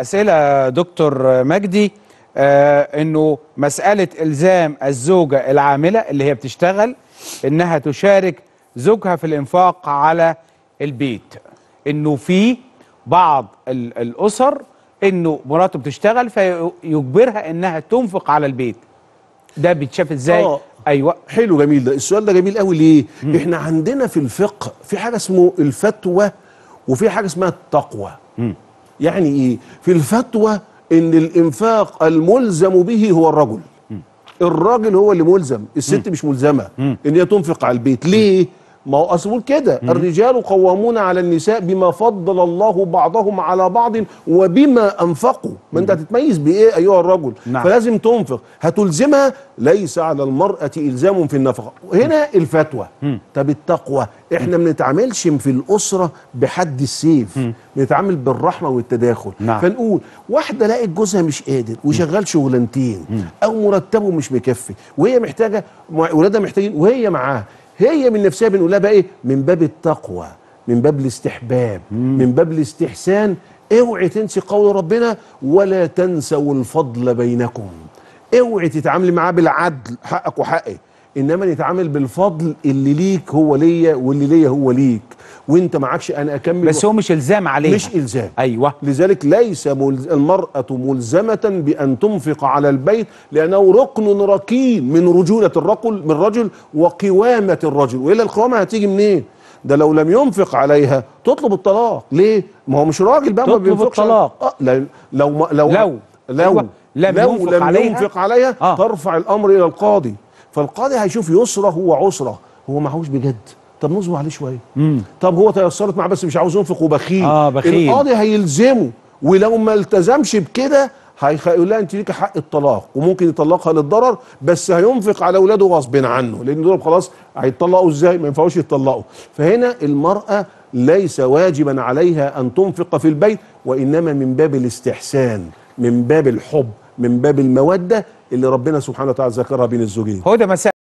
الاسئله يا دكتور مجدي آه انه مساله الزام الزوجه العامله اللي هي بتشتغل انها تشارك زوجها في الانفاق على البيت انه في بعض ال- الاسر انه مراته بتشتغل فيجبرها انها تنفق على البيت ده بيتشاف ازاي آه. ايوه حلو جميل ده السؤال ده جميل قوي ليه احنا عندنا في الفقه في حاجه اسمه الفتوى وفي حاجه اسمها التقوى يعني ايه في الفتوى ان الانفاق الملزم به هو الرجل الراجل هو اللي ملزم الست مش ملزمه ان هي تنفق على البيت ليه ما هو اصل بيقول كده الرجال قوامون على النساء بما فضل الله بعضهم على بعض وبما انفقوا ما انت هتتميز بايه ايها الرجل نعم. فلازم تنفق هتلزمها ليس على المرأة إلزام في النفقة هنا الفتوى طب التقوى احنا ما بنتعاملش في الأسرة بحد السيف بنتعامل بالرحمة والتداخل نعم. فنقول واحدة لقت جوزها مش قادر وشغال شغلانتين أو مرتبه مش مكفي وهي محتاجة ولادها محتاجين وهي معاه هي من نفسها بنقول لها بقى ايه من باب التقوى من باب الاستحباب من باب الاستحسان اوعي تنسي قول ربنا ولا تنسوا الفضل بينكم اوعي تتعاملي معاه بالعدل حقك وحقي انما نتعامل بالفضل اللي ليك هو ليا واللي ليا هو ليك وانت معكش انا اكمل بس هو مش الزام عليها مش الزام ايوه لذلك ليس ملز... المرأة ملزمة بأن تنفق على البيت لأنه ركن ركين من رجولة الرجل من الرجل وقوامة الرجل وإلا القوامة هتيجي منين؟ ده لو لم ينفق عليها تطلب الطلاق ليه؟ ما هو مش راجل بقى ما تطلب بينفقش على- الطلاق. آه لو لو ما- لو لو. لو أيوة. لم لو ينفق لم عليها. ينفق عليها آه. ترفع الأمر إلى القاضي فالقاضي هيشوف يسره وعسره هو معهوش بجد طب نصبر عليه شويه طب هو تيسرت معاه بس مش عاوز ينفق وبخيل آه، بخيل. القاضي هيلزمه ولو ما التزمش بكده هيخ- يقول لها انت ليك حق الطلاق وممكن يطلقها للضرر بس هينفق على اولاده غصب عنه لان دول خلاص هيطلقوا ازاي ما ينفعوش يطلقوا فهنا المراه ليس واجبا عليها ان تنفق في البيت وانما من باب الاستحسان من باب الحب من باب الموده اللي ربنا سبحانه وتعالى ذكرها بين الزوجين هو ده مسائل